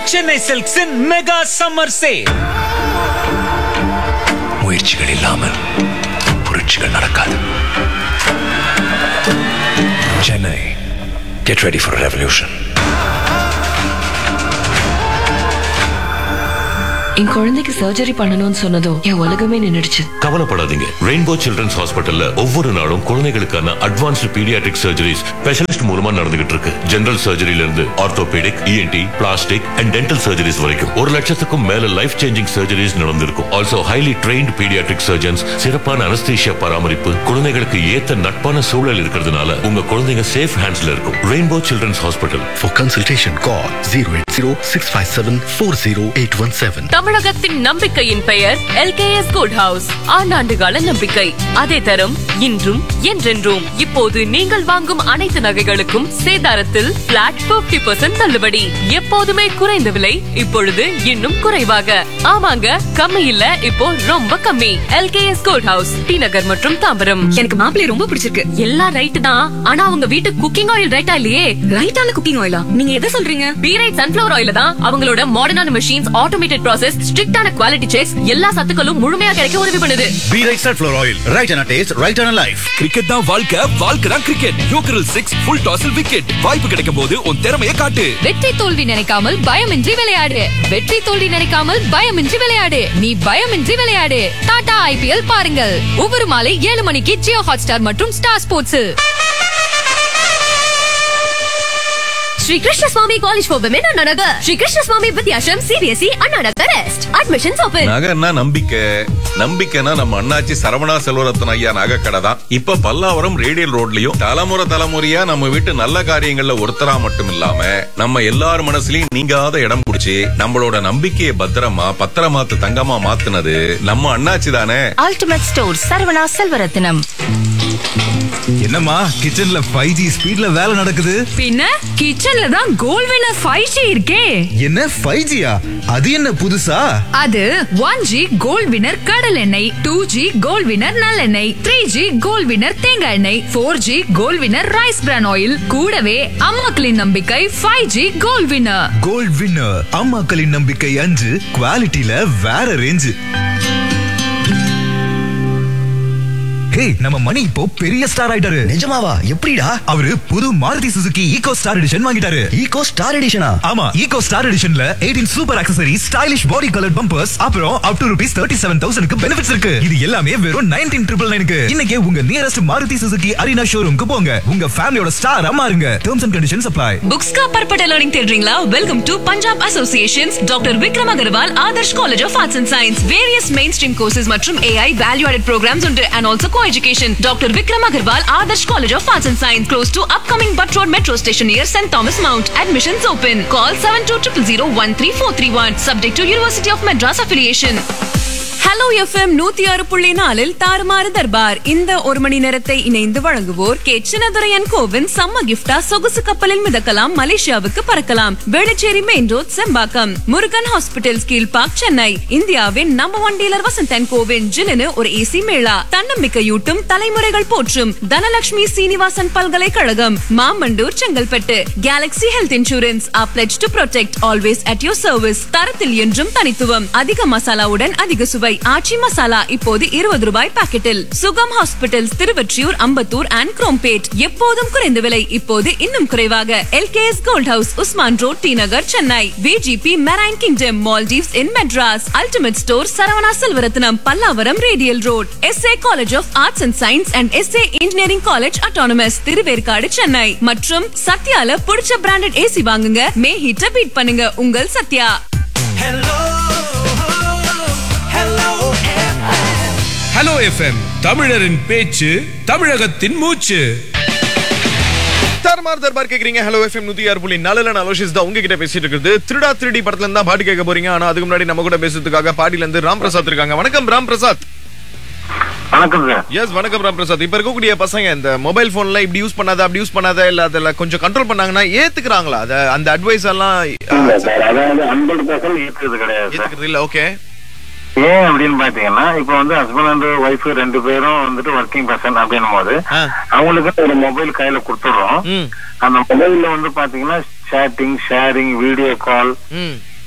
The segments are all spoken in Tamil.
சென்னை சில்க்ஸின் மெகா சம்மர் சேல் முயற்சிகள் இல்லாமல் புரட்சிகள் நடக்காது Chennai get ready for revolution என் குழந்தைக்கு சர்ஜரி பண்ணணும்னு சொன்னதும் என் உலகமே நின்னுடுச்சு கவலைப்படாதீங்க ரெயின்போ சில்ட்ரன்ஸ் ஹாஸ்பிட்டல்ல ஒவ்வொரு நாளும் குழந்தைகளுக்கான அட்வான்ஸ்டு பீடியாட்ரிக் சர்ஜரிஸ் ஸ்பெஷலிஸ்ட் மூலமா நடந்துகிட்டு இருக்கு ஜெனரல் சர்ஜரியில இருந்து orthopaedic ENT plastic and dental surgeries வரைக்கும் ஒரு லட்சத்துக்கும் மேல லைஃப் சேஞ்சிங் சர்ஜரிஸ் நடந்திருக்கும் also highly trained paediatric surgeons சிறப்பான அனஸ்தீஷியா பராமரிப்பு குழந்தைகளுக்கு ஏத்த நட்பான சூழல் இருக்கிறதுனால உங்க குழந்தைங்க சேஃப் ஹேண்ட்ஸ்ல இருக்கும் rainbow children's hospital For consultation, call 080-657-40817. தமிழகத்தின் நம்பிக்கையின் பெயர் எல்கேஎஸ் குட் ஹவுஸ் ஆண்டாண்டு கால நம்பிக்கை அதே தரும் இன்றும் என்றென்றும் இப்போது நீங்கள் வாங்கும் அனைத்து நகைகளுக்கும் சேதாரத்தில் பிளாட் 50% தள்ளுபடி எப்போதுமே குறைந்த விலை இப்பொழுது இன்னும் குறைவாக ஆமாங்க கம்மி இல்ல இப்போ ரொம்ப கம்மி LKS gold house T Nagar மற்றும் தாம்பரம் எனக்கு மாப்பிள்ளை ரொம்ப பிடிச்சிருக்கு எல்லாம் ரைட் தான் ஆனா அவங்க வீட்டு குக்கிங் ஆயில் ரைட்டா இல்லையே ரைட்டான குக்கிங் ஆயிலா நீங்க எதை சொல்றீங்க பி ரைட் சன்ஃபிளவர் ஆயில தான் அவங்களோட மாடர்னான மெஷின்ஸ் ஆட்டோமேட்டட் ப்ராசஸ் ஸ்ட்ரிக்டான குவாலிட்டி செக்ஸ் எல்லா சத்துக்களும் முழுமையா கிடைக்க உதவி பண்ணுது Be right sunflower oil. Right on a taste, right on a life. Cricket தான் வாழ்க்கை வாழ்க்கை தான் கிரிக்கெட் யோக்கரல் சிக்ஸ் ஃபுல் டாஸில் விக்கெட் வாய்ப்பு கிடைக்கும் போது உன் திறமையை காட்டு வெற்றி தோல்வி நினைக்காமல் பயமின்றி விளையாடு வெற்றி தோல்வி நினைக்காமல் பயமின்றி விளையாடு நீ பயமின்றி விளையாடு டாடா ஐபிஎல் பாருங்கள் ஒவ்வொரு மாலை ஏழு மணிக்கு ஜியோ ஹாட்ஸ்டார் மற்றும் ஸ்டார் ஸ்போர்ட்ஸில் Sri Krishna Swamy college for women Anna Nagar Sri Krishna Swamy Vidyashram CBSE Anna Nagar west admissions open நகைன்னா நம்பிக்கை நம்பிக்கைனா நம்ம அண்ணாச்சி சரவணா செல்வரத்ன ஐயா நகை கடை தான் இப்ப பல்லாவரம் ரேடியல் ரோட்லயும் தலைமுறை தலைமுறையா நம்ம வீட்டு நல்ல காரியங்கள்ல ஒருத்தரா மட்டும் இல்லாம நம்ம எல்லார் மனசுலயும் நீங்காத இடம் பிடிச்சி நம்மளோட நம்பிக்கையை பத்திரமா பத்திரமாத்து தங்கமா மாத்துனது நம்ம அண்ணாச்சி தானே அல்டிமேட் ஸ்டோர் சரவணா செல்வரத்னம் என்னம்மா கிச்சன்ல ஃபைவ் ஜி ஸ்பீட்ல வேலை நடக்குது பின்ன கிச்சன்ல தான் கோல் வினர் ஃபைவ் ஜி இருக்கே என்ன ஃபைவ் ஜியா அது என்ன புதுசா அது ஒன் ஜி கோல்ட் வினர் கடல் எண்ணெய் டூ ஜி கோல்ட் வினர் நல்லெண்ணெய் த்ரீ ஜி கோல்ட் வினர் தேங்காய் எண்ணெய் four G gold winner rice bran oil கூடவே அம்மாக்களின் நம்பிக்கை five G gold winner gold winner அம்மாக்களின் நம்பிக்கை அஞ்சு குவாலிட்டியில வேற ரேஞ்சு ஹே நம்ம மணி இப்போ பெரிய ஸ்டார் ஆயிட்டாரு நிஜமாவா எப்படிடா அவரு புது Maruti Suzuki Eeco star edition வாங்கிட்டாரு ஈகோ ஸ்டார் எடிஷனா ஆமா ஈகோ ஸ்டார் எடிஷன்ல 18 super accessory stylish body colour bumpers அப்புறம் up to rupees thirty seven தௌசண்ட்க்கு பெனிஃபிட்ஸ் இருக்கு இது எல்லாமே வெறும் நைன்டீன் ட்ரிபிள் நைனுக்கு இன்னைக்கே உங்க நியரஸ்ட் மாருதி சுசுகி அரினா ஷோரூம்க்கு போங்க உங்க ஃபேமிலியோட ஸ்டார் மாறுங்க terms and conditions apply books का पर्पट लर्निंग தேடுறீங்களா welcome to Punjab associations doctor Vikram Agarwal Adarsh college of arts and science various mainstream courses மற்றும் ஏஐ வேல்யூ ஆடட் ப்ரோக்ராம்ஸ் உண்டு and also coeducation doctor Vikram Agarwal Adarsh college of arts and science close to upcoming Butt road metro station near saint Thomas mount admissions open call seven two triple zero one three four three one subject to university of Madras affiliation hello FM நூத்தி ஆறு புள்ளி நாலில் தாறுமாறு தர்பார் இந்த ஒரு மணி நேரத்தை இணைந்து வழங்குவோர் கே சின்னதுரையன் கோவின் சம்ம கிஃப்டா சொகுசு கப்பலில் மிதக்கலாம் மலேசியாவுக்கு பறக்கலாம் Velachery main road Sembakkam Murugan hospital கீழ் பார்க் சென்னை இந்தியாவின் நம்பர் ஒன் டீலர் வசந்தன் கோவின் ஜிலுனு ஒரு ஏசி மேளா தன்னம்பிக்கையூட்டும் தலைமுறைகள் போற்றும் தனலட்சுமி சீனிவாசன் பல்கலைக்கழகம் Mamandur Chengalpattu galaxy health insurance a pledge to protect always at your service தரத்தில் என்றும் தனித்துவம் அதிக மசாலாவுடன் அதிக சுவை ஆச்சி மசாலா இப்போது இருபது ரூபாய் பாக்கெட்டில் சுகம் ஹாஸ்பிட்டல்ஸ் திருவொற்றியூர் அம்பத்தூர் அண்ட் குரோம்பேட் எப்போதும் குறைந்த விலை இப்போது இன்னும் குறைவாக LKS gold house Usman road T Nagar Chennai VGP marine kingdom Maldives in Madras ultimate store Saravana Selvarathnam Pallavaram radial road SA college of arts and science and SA engineering college autonomous Thiruverkadu Chennai மற்றும் சத்யால பிடிச்ச பிராண்டட் ஏசி வாங்குங்க மே ஹீட்ட பீட் பண்ணுங்க உங்கள் சத்யா ஹலோ எஃப்எம் தமிழரின் பேச்சு தமிழகத்தின் மூச்சு தர்மார் தர்பார் கேக்குறீங்க ஹலோ எஃப்எம் நூத்தி ஆறு புள்ளி நாலுல நான் அலோஷிஸ் தான் உங்ககிட்ட பேசிட்டு இருக்குது திருடா திருடி படத்துல இருந்தா பாட்டு கேட்க போறீங்க ஆனா அதுக்கு முன்னாடி நம்ம கூட பேசுறதுக்காக பாடியில இருந்து ராம் பிரசாத் இருக்காங்க வணக்கம் ராம் பிரசாத் வணக்கம் சார் எஸ் வணக்கம் ராம் பிரசாத் இப்ப இருக்கக்கூடிய பசங்க இந்த மொபைல் போன்ல இப்படி யூஸ் பண்ணாத அப்படி யூஸ் பண்ணாத இல்ல அதுல கொஞ்சம் கண்ட்ரோல் பண்ணாங்கன்னா ஏத்துக்கிறாங்களா அத அந்த அட்வைஸ் எல்லாம் இல்ல சார் அதாவது ஹண்ட்ரட் பர்சன்ட் ஏற்றுறது கிடையாது சார் ஏத்துக்கிறது இல்ல ஓகே ஏன் அப்படின்னு பாத்தீங்கன்னா இப்போ வந்து ஹஸ்பண்ட் அண்ட் ஒய்ஃப் ரெண்டு பேரும் வந்துட்டு ஒர்க்கிங் பர்சன் அப்படின்னும் போது அவங்களுக்கு ஒரு மொபைல் கையில கொடுத்துடுறோம் அந்த மொபைல்ல வந்து பாத்தீங்கன்னா சேட்டிங் ஷேரிங் வீடியோ கால்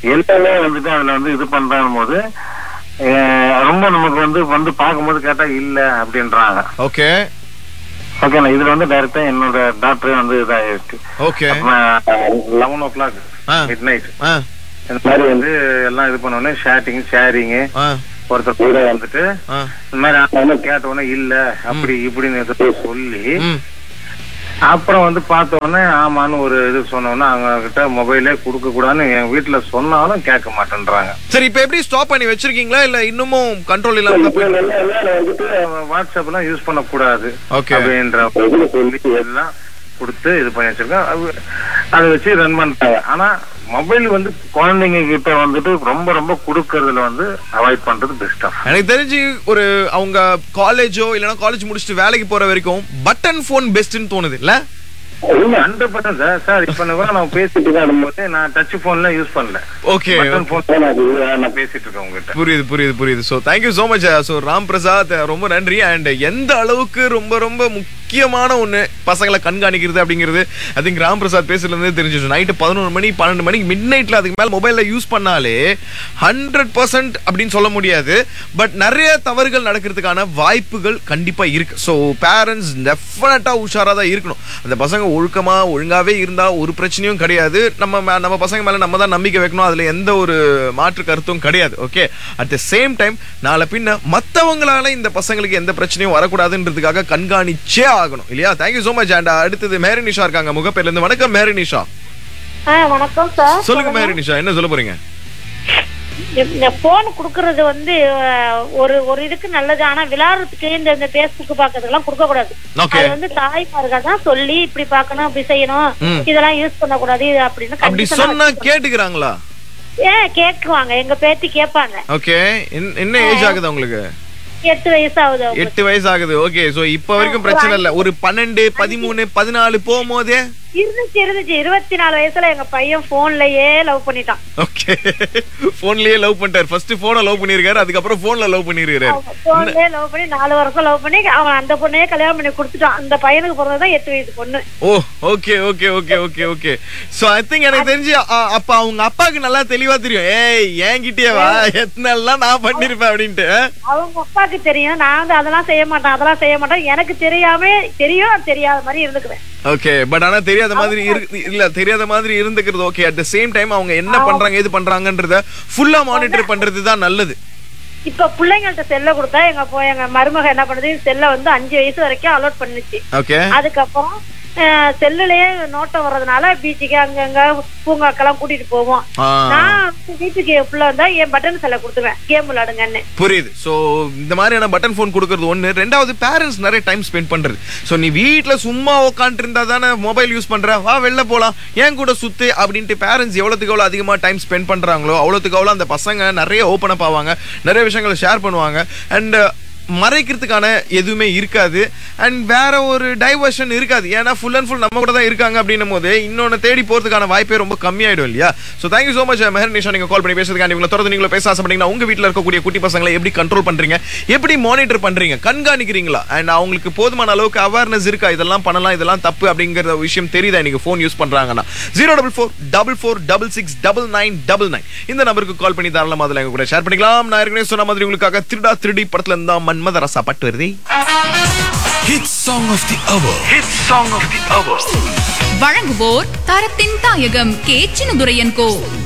எல்லாமே வந்துட்டு அதுல வந்து இது பண்றாங்க போது அஹ், ரொம்ப நமக்கு வந்து வந்து பார்க்கும்போது கேட்டா இல்ல அப்படின்றாங்க ஓகே ஓகேண்ணா இதுல வந்து டைரக்டா என்னோட டாக்டரே வந்து இதாயிருக்கு okay eleven o'clock ah. Midnight ah இந்த மாதிரி வந்து எல்லாம் இது பண்ண உடனே ஷேட்டிங் ஷேரிங் ஆ ஒருத்தர் கூட வந்துட்டு ஆ இந்த மாதிரி ஆனா கேட்ட உடனே இல்ல அப்படி இப்படின்னு எதுக்கு சொல்லி ம் அப்புறம் வந்து பார்த்த உடனே ஆமான்னு ஒரு இது சொன்னோன்னா அவங்க கிட்ட மொபைலே கொடுக்க கூடாதுன்னு என் வீட்டுல சொன்னாலும் கேட்க மாட்டேன்றாங்க சரி இப்போ எப்படி ஸ்டாப் பண்ணி வச்சிருக்கீங்களா இல்ல இன்னமும் கண்ட்ரோல் இல்லாம தான் போயிட்டு இல்ல, இல்ல, இல்ல, வந்துட்டு வாட்ஸ்அப் எல்லாம் யூஸ் பண்ண கூடாது Okay. அப்படின்ற ஒரு இதுல சொல்லி எல்லாம் கொடுத்து இது பண்ணி வச்சிருக்கேன் அது- அதை வச்சு ரன் பண்றாங்க ஆனா மொபைல் வந்து குழந்தைங்க கிட்ட வந்துட்டு ரொம்ப ரொம்ப கொடுக்கறதுல வந்து அவாய்ட் பண்றது பெஸ்டா எனக்கு தெரிஞ்சு ஒரு அவங்க காலேஜோ இல்லைன்னா காலேஜ் முடிச்சுட்டு வேலைக்கு போற வரைக்கும் பட்டன் ஃபோன் பெஸ்ட்னு தோணுது இல்ல ஹண்ட்ரட் பர்சன்ட் சார் சார் இப்ப கூட நான் பேசிட்டு தான் இருக்கும்போது நான் டச் போன்ல யூஸ் பண்ணல ஓகே பட்டன் போன் தான் நான் இது- நான் பேசிட்டு இருக்கேன் உங்ககிட்ட புரியுது புரியுது புரியுது so thank you so much so Ram Prasad ரொம்ப நன்றி அண்ட் எந்த அளவுக்கு ரொம்ப ரொம்ப முக்கியமான ஒன்று பசங்களை கண்காணிக்கிறது அப்படிங்கிறது ஐ திங்க் ராம் பிரசாத் பேசுறதுலேருந்து தெரிஞ்சிச்சு நைட்டு பதினொரு மணி பன்னெண்டு மணிக்கு மிட் நைட்டில் அதுக்கு மேலே மொபைலில் யூஸ் பண்ணாலே ஹண்ட்ரட் பர்சன்ட் அப்படின்னு சொல்ல முடியாது பட் நிறைய தவறுகள் நடக்கிறதுக்கான வாய்ப்புகள் கண்டிப்பாக இருக்கு ஸோ பேரண்ட்ஸ் டெஃபினட்டாக உஷாராக தான் இருக்கணும் அந்த பசங்க ஒழுக்கமா ஒழுங்காவே இருந்தா ஒரு பிரச்சனையும் கிடையாது நம்ம மே- நம்ம பசங்க மேல நம்ம தான் நம்பிக்கை வைக்கணும் அதுல எந்த ஒரு மாற்று கருத்தும் கிடையாது okay at the same time நாளை பின்ன மத்தவங்களால இந்த பசங்களுக்கு எந்த பிரச்சனையும் வரக்கூடாதுன்றதுக்காக கண்காணிச்சே ஆகணும் இல்லையா தேங்க்யூ so மச் அண்ட் அடுத்தது மேரி நிஷா இருக்காங்க முகப்பேர்ல இருந்து வணக்கம் மேரி நிஷா வணக்கம் சார் சொல்லுங்க மேரி நிஷா என்ன சொல்ல போறீங்க இந்த போன் குடுக்கறது வந்து அஹ், ஒரு ஒரு இதுக்கு நல்லது ஆனா விளையாடுறதுக்கு இந்த இந்த பேஸ்புக் பாக்குறதுக்கெல்லாம் கொடுக்க கூடாது Okay. அது வந்து தாய்மார்கள் தான் சொல்லி இப்படி பார்க்கணும் இப்படி செய்யணும் ம். இதெல்லாம் யூஸ் பண்ண கூடாது அப்படின்னு அப்படி condition ஆ சொன்னா வச்சிருக்காங்க. கேட்டுக்கிறாங்களா ஏன் கேக்குவாங்க எங்க பேத்தி கேட்பாங்க ஓகே என்ன ஏஜ் ஆகுது உங்களுக்கு எட்டு வயசு ஆகுது அவங்களுக்கு. எட்டு வயசு ஆகுது ஓகே சோ இப்ப வரைக்கும் பிரச்சனை இல்ல ஒரு பன்னெண்டு பதிமூணு பதினாலு போகும்போதே இருந்துச்சு இருந்துச்சு இருபத்தி நாலு வயசுல எங்க பையன் போன்லயே லவ் பண்ணிட்டான் ஓகே போன்லயே லவ் பண்ணிட்டாரு ஃபர்ஸ்ட் போனை லவ் பண்ணிருக்காரு அதுக்கப்புறம் போன்ல லவ் பண்ணிருக்காரு போன்லயே லவ் பண்ணி நாலு வருஷம் லவ் பண்ணி அவன் அந்த பொண்ணையே கல்யாணம் பண்ணி கொடுத்துட்டான் அந்த பையனுக்கு பிறந்ததான் எட்டு வயசு பொண்ணு oh okay okay okay okay okay so I think எனக்கு தெரிஞ்சு அ- அப்ப அவங்க அப்பாவுக்கு நல்லா தெளிவா தெரியும் ஏய் என்கிட்டயே வா எத்தனைலாம் நான் பண்ணிருப்பேன் அப்படின்ட்டு அவங்க அப்பாக்கு தெரியும் நான் வந்து அதெல்லாம் செய்ய மாட்டேன் அதெல்லாம் செய்ய மாட்டேன் எனக்கு தெரியாம தெரியும் தெரியாத மாதிரி இருந்துக்குவேன் ஓகே பட் ஆனா தெரியாத மாதிரி இருக்கு இல்ல தெரியாத மாதிரி இருந்துக்கிறது okay at the same time அவங்க என்ன பண்றாங்க எது பண்றாங்கன்றத ஃபுல்லா மானிட்டர் பண்றது தான் நல்லது இப்ப பிள்ளைங்கள்ட்ட செல்ல கொடுத்தா எங்க போ எங்க மருமக என்ன பண்ணுது செல்ல வந்து அஞ்சு வயசு வரைக்கும் அலோட் பண்ணுச்சு ஓகே அதுக்கப்புறம் அஹ், செல்லுலயே நோட்டம் வர்றதுனால பீச்சுக்கு அங்கங்க பூங்காக்கெல்லாம் கூட்டிட்டு போவோம் ஆ. நான் வந்து வீட்டுக்கு என் புள்ள வந்தா என் பட்டன் செல்ல கொடுத்துருவேன் கேம் விளையாடுங்கன்னு புரியுது சோ இந்த மாதிரியான பட்டன் ஃபோன் கொடுக்கறது ஒண்ணு ரெண்டாவது பேரண்ட்ஸ் நிறைய டைம் ஸ்பெண்ட் பண்றது சோ நீ வீட்ல சும்மா உட்காந்துட்டு இருந்தா தானே மொபைல் யூஸ் பண்ற வா வெளில போலாம் ஏன் கூட சுத்து அப்படின்ட்டு பேரண்ட்ஸ் எவ்வளவுக்கு எவ்வளவு அதிகமா டைம் ஸ்பெண்ட் பண்றாங்களோ அவ்வளவுக்கு அவ்வளவு அந்த பசங்க நிறைய ஓப்பன் அப் ஆவாங்க நிறைய விஷயங்களை ஷேர் பண்ணுவாங்க அண்ட் மறைக்கிறதுக்கான எதுவுமே இருக்காது அண்ட் வேற ஒரு டைவர்ஷன் இருக்காது ஏன்னா ஃபுல் அண்ட் ஃபுல் நம்ம கூட தான் இருக்காங்க அப்படின்னும் போது இன்னொன்னு தேடி போறதுக்கான வாய்ப்பே ரொம்ப கம்மியாயிடும் இல்லையா so thank you so much Mehar Nisha நீங்க கால் பண்ணி பேசுறதுக்காண்டி உங்களை தொடர்ந்து நீங்களும் பேச ஆசைப்பட்டீங்கன்னா உங்க வீட்டில் இருக்கக்கூடிய குட்டி பசங்களை எப்படி கண்ட்ரோல் பண்றீங்க எப்படி மானிட்டர் பண்றீங்க கண்காணிக்கிறீங்களா அண்ட் அவங்களுக்கு போதுமான அளவுக்கு அவேர்னஸ் இருக்கா இதெல்லாம் பண்ணலாம் இதெல்லாம் தப்பு அப்படிங்கிற விஷயம் தெரியுதா இன்னைக்கு ஃபோன் யூஸ் பண்றாங்கன்னா zero double four double four double six double nine double nine இந்த நம்பருக்கு கால் பண்ணி தாராளமா அதில் எங்க கூட ஷேர் பண்ணிக்கலாம் நான் ஏற்கனவே சொன்ன மாதிரி உங்களுக்காக திருடா திருடி படத்துல இருந்தா மன்மத ரசா பட்டு வருது Hit song of the hour. Hit song of the hour. வழங்குவோர் தரத்தின் தாயகம் கே சின்னதுரையன் கோ